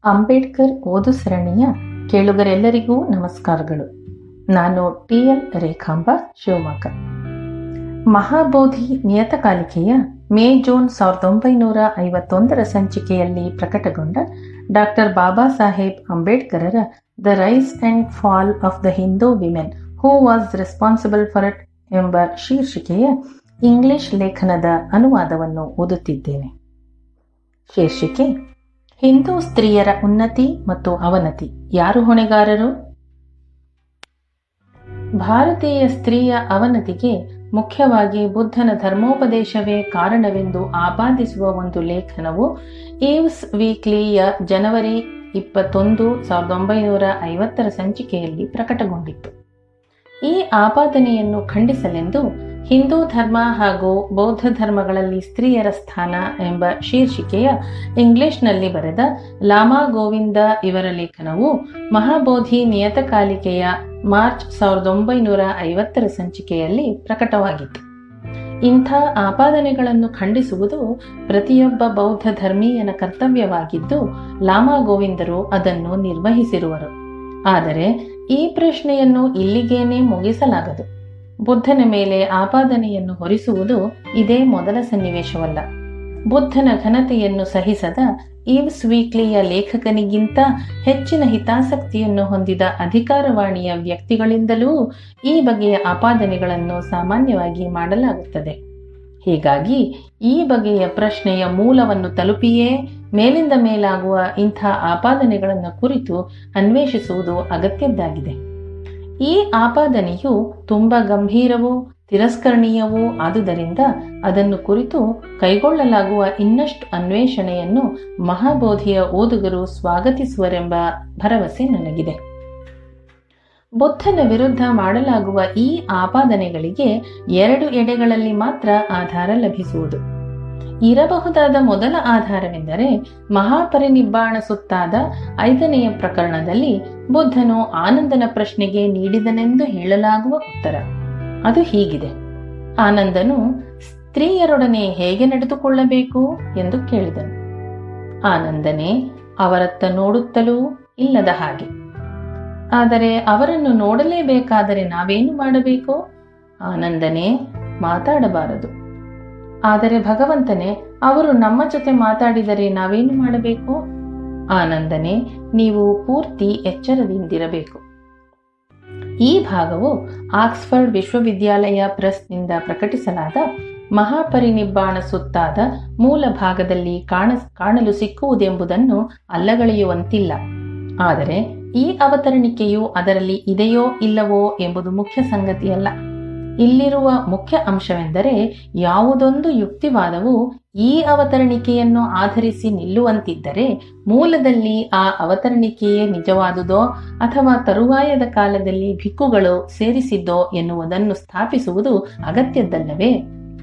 ಅಂಬೇಡ್ಕರ್ ಓದು ಸರಣಿಯ ಕೇಳುಗರೆಲ್ಲರಿಗೂ ನಮಸ್ಕಾರಗಳು ನಾನು ಟಿ ಎಲ್ ರೇಖಾಂಬ ಶಿವಮೊಗ್ಗ ಮಹಾಬೋಧಿ ನಿಯತಕಾಲಿಕೆಯ ಮೇ ಜೂನ್ ಸಾವಿರದ ಒಂಬೈನೂರ ಐವತ್ತೊಂದರ ಸಂಚಿಕೆಯಲ್ಲಿ ಪ್ರಕಟಗೊಂಡ ಡಾಕ್ಟರ್ ಬಾಬಾ ಸಾಹೇಬ್ ಅಂಬೇಡ್ಕರರ the rise and fall of the Hindu women who was responsible for it ಎಂಬ ಶೀರ್ಷಿಕೆಯ ಇಂಗ್ಲಿಷ್ ಲೇಖನದ ಅನುವಾದವನ್ನು ಓದುತ್ತಿದ್ದೇನೆ ಶೀರ್ಷಿಕೆ ಹಿಂದೂ ಸ್ತ್ರೀಯರ ಉನ್ನತಿ ಮತ್ತು ಅವನತಿ ಯಾರು ಹೊಣೆಗಾರರು ಭಾರತೀಯ ಸ್ತ್ರೀಯ ಅವನತಿಗೆ ಮುಖ್ಯವಾಗಿ ಬುದ್ಧನ ಧರ್ಮೋಪದೇಶವೇ ಕಾರಣವೆಂದು ಆಪಾದಿಸುವ ಒಂದು ಲೇಖನವು ಈವ್ಸ್ ವೀಕ್ಲಿಯ ಜನವರಿ ಇಪ್ಪತ್ತೊಂದು ಸಾವಿರದ ಒಂಬೈನೂರ ಐವತ್ತರ ಸಂಚಿಕೆಯಲ್ಲಿ ಪ್ರಕಟಗೊಂಡಿತ್ತು ಈ ಆಪಾದನೆಯನ್ನು ಖಂಡಿಸಲೆಂದು ಹಿಂದೂ ಧರ್ಮ ಹಾಗೂ ಬೌದ್ಧ ಧರ್ಮಗಳಲ್ಲಿ ಸ್ತ್ರೀಯರ ಸ್ಥಾನ ಎಂಬ ಶೀರ್ಷಿಕೆಯ ಇಂಗ್ಲಿಷ್ನಲ್ಲಿ ಬರೆದ ಲಾಮಾ ಗೋವಿಂದ ಇವರ ಲೇಖನವು ಮಹಾಬೋಧಿ ನಿಯತಕಾಲಿಕೆಯ ಮಾರ್ಚ್ ಸಾವಿರದ ಒಂಬೈನೂರ ಐವತ್ತರ ಸಂಚಿಕೆಯಲ್ಲಿ ಪ್ರಕಟವಾಗಿತ್ತು ಇಂಥ ಆಪಾದನೆಗಳನ್ನು ಖಂಡಿಸುವುದು ಪ್ರತಿಯೊಬ್ಬ ಬೌದ್ಧ ಧರ್ಮೀಯನ ಕರ್ತವ್ಯವಾಗಿದ್ದು ಲಾಮಾ ಗೋವಿಂದರು ಅದನ್ನು ನಿರ್ವಹಿಸಿರುವರು ಆದರೆ ಈ ಪ್ರಶ್ನೆಯನ್ನು ಇಲ್ಲಿಗೇನೆ ಮುಗಿಸಲಾಗದು ಬುದ್ಧನ ಮೇಲೆ ಆಪಾದನೆಯನ್ನು ಹೊರಿಸುವುದು ಇದೇ ಮೊದಲ ಸನ್ನಿವೇಶವಲ್ಲ ಬುದ್ಧನ ಘನತೆಯನ್ನು ಸಹಿಸದ ಈವ್ಸ್ ವೀಕ್ಲಿಯ ಲೇಖಕನಿಗಿಂತ ಹೆಚ್ಚಿನ ಹಿತಾಸಕ್ತಿಯನ್ನು ಹೊಂದಿದ ಅಧಿಕಾರವಾಣಿಯ ವ್ಯಕ್ತಿಗಳಿಂದಲೂ ಈ ಬಗೆಯ ಆಪಾದನೆಗಳನ್ನು ಸಾಮಾನ್ಯವಾಗಿ ಮಾಡಲಾಗುತ್ತದೆ ಹೀಗಾಗಿ ಈ ಬಗೆಯ ಪ್ರಶ್ನೆಯ ಮೂಲವನ್ನು ತಲುಪಿಯೇ ಮೇಲಿಂದ ಮೇಲಾಗುವ ಇಂಥ ಆಪಾದನೆಗಳನ್ನು ಕುರಿತು ಅನ್ವೇಷಿಸುವುದು ಅಗತ್ಯದ್ದಾಗಿದೆ ಈ ಆಪಾದನೆಯು ತುಂಬ ಗಂಭೀರವೂ ತಿರಸ್ಕರಣೀಯವೂ ಆದುದರಿಂದ ಅದನ್ನು ಕುರಿತು ಕೈಗೊಳ್ಳಲಾಗುವ ಇನ್ನಷ್ಟು ಅನ್ವೇಷಣೆಯನ್ನು ಮಹಾಬೋಧಿಯ ಓದುಗರು ಸ್ವಾಗತಿಸುವರೆಂಬ ಭರವಸೆ ನನಗಿದೆ ಬುದ್ಧನ ವಿರುದ್ಧ ಮಾಡಲಾಗುವ ಈ ಆಪಾದನೆಗಳಿಗೆ ಎರಡು ಎಡೆಗಳಲ್ಲಿ ಮಾತ್ರ ಆಧಾರ ಲಭಿಸುವುದು ಇರಬಹುದಾದ ಮೊದಲ ಆಧಾರವೆಂದರೆ ಮಹಾಪರಿನಿಬ್ಬಾಣ ಸುತ್ತಾದ ಐದನೆಯ ಪ್ರಕರಣದಲ್ಲಿ ಬುದ್ಧನು ಆನಂದನ ಪ್ರಶ್ನೆಗೆ ನೀಡಿದನೆಂದು ಹೇಳಲಾಗುವ ಉತ್ತರ ಅದು ಹೀಗಿದೆ ಆನಂದನು ಸ್ತ್ರೀಯರೊಡನೆ ಹೇಗೆ ನಡೆದುಕೊಳ್ಳಬೇಕು ಎಂದು ಕೇಳಿದನು ಆನಂದನೇ ಅವರತ್ತ ನೋಡುತ್ತಲೂ ಇಲ್ಲದ ಹಾಗೆ ಆದರೆ ಅವರನ್ನು ನೋಡಲೇಬೇಕಾದರೆ ನಾವೇನು ಮಾಡಬೇಕು ಆನಂದನೇ ಮಾತಾಡಬಾರದು ಆದರೆ ಭಗವಂತನೇ ಅವರು ನಮ್ಮ ಜೊತೆ ಮಾತಾಡಿದರೆ ನಾವೇನು ಮಾಡಬೇಕು ಆನಂದನೇ ನೀವು ಪೂರ್ತಿ ಎಚ್ಚರದಿಂದಿರಬೇಕು ಈ ಭಾಗವು ಆಕ್ಸ್ಫರ್ಡ್ ವಿಶ್ವವಿದ್ಯಾಲಯ ಪ್ರೆಸ್ನಿಂದ ಪ್ರಕಟಿಸಲಾದ ಮಹಾಪರಿನಿಬ್ಬಾಣ ಸುತ್ತಾದ ಮೂಲ ಭಾಗದಲ್ಲಿ ಕಾಣ ಕಾಣಲು ಸಿಕ್ಕುವುದೆಂಬುದನ್ನು ಅಲ್ಲಗಳೆಯುವಂತಿಲ್ಲ ಆದರೆ ಈ ಅವತರಣಿಕೆಯು ಅದರಲ್ಲಿ ಇದೆಯೋ ಇಲ್ಲವೋ ಎಂಬುದು ಮುಖ್ಯ ಸಂಗತಿಯಲ್ಲ ಇಲ್ಲಿರುವ ಮುಖ್ಯ ಅಂಶವೆಂದರೆ ಯಾವುದೊಂದು ಯುಕ್ತಿವಾದವು ಈ ಅವತರಣಿಕೆಯನ್ನು ಆಧರಿಸಿ ನಿಲ್ಲುವಂತಿದ್ದರೆ ಮೂಲದಲ್ಲಿ ಆ ಅವತರಣಿಕೆಯೇ ನಿಜವಾದುದೋ ಅಥವಾ ತರುವಾಯದ ಕಾಲದಲ್ಲಿ ಭಿಕ್ಕುಗಳು ಸೇರಿಸಿದ್ದೋ ಎನ್ನುವುದನ್ನು ಸ್ಥಾಪಿಸುವುದು ಅಗತ್ಯದ್ದಲ್ಲವೇ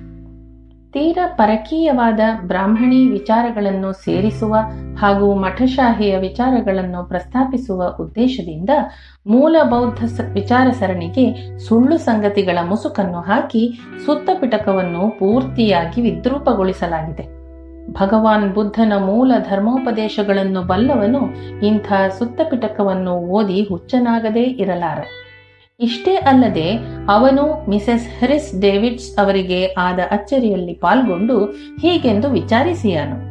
ತೀರ ಪರಕೀಯವಾದ ಬ್ರಾಹ್ಮಣಿ ವಿಚಾರಗಳನ್ನು ಸೇರಿಸುವ ಹಾಗೂ ಮಠಶಾಹಿಯ ವಿಚಾರಗಳನ್ನು ಪ್ರಸ್ತಾಪಿಸುವ ಉದ್ದೇಶದಿಂದ ಮೂಲ ಬೌದ್ಧ ವಿಚಾರ ಸರಣಿಗೆ ಸುಳ್ಳು ಸಂಗತಿಗಳ ಮುಸುಕನ್ನು ಹಾಕಿ ಸುತ್ತ ಪಿಟಕವನ್ನು ಪೂರ್ತಿಯಾಗಿ ವಿದ್ರೂಪಗೊಳಿಸಲಾಗಿದೆ ಭಗವಾನ್ ಬುದ್ಧನ ಮೂಲ ಧರ್ಮೋಪದೇಶಗಳನ್ನು ಬಲ್ಲವನು ಇಂಥ ಸುತ್ತ ಪಿಟಕವನ್ನು ಓದಿ ಹುಚ್ಚನಾಗದೇ ಇರಲಾರ ಇಷ್ಟೇ ಅಲ್ಲದೆ ಅವನು ಮಿಸೆಸ್ ಹೆರಿಸ್ ಡೇವಿಡ್ಸ್ ಅವರಿಗೆ ಆದ ಅಚ್ಚರಿಯಲ್ಲಿ ಪಾಲ್ಗೊಂಡು ಹೀಗೆಂದು ವಿಚಾರಿಸಿಯಾನು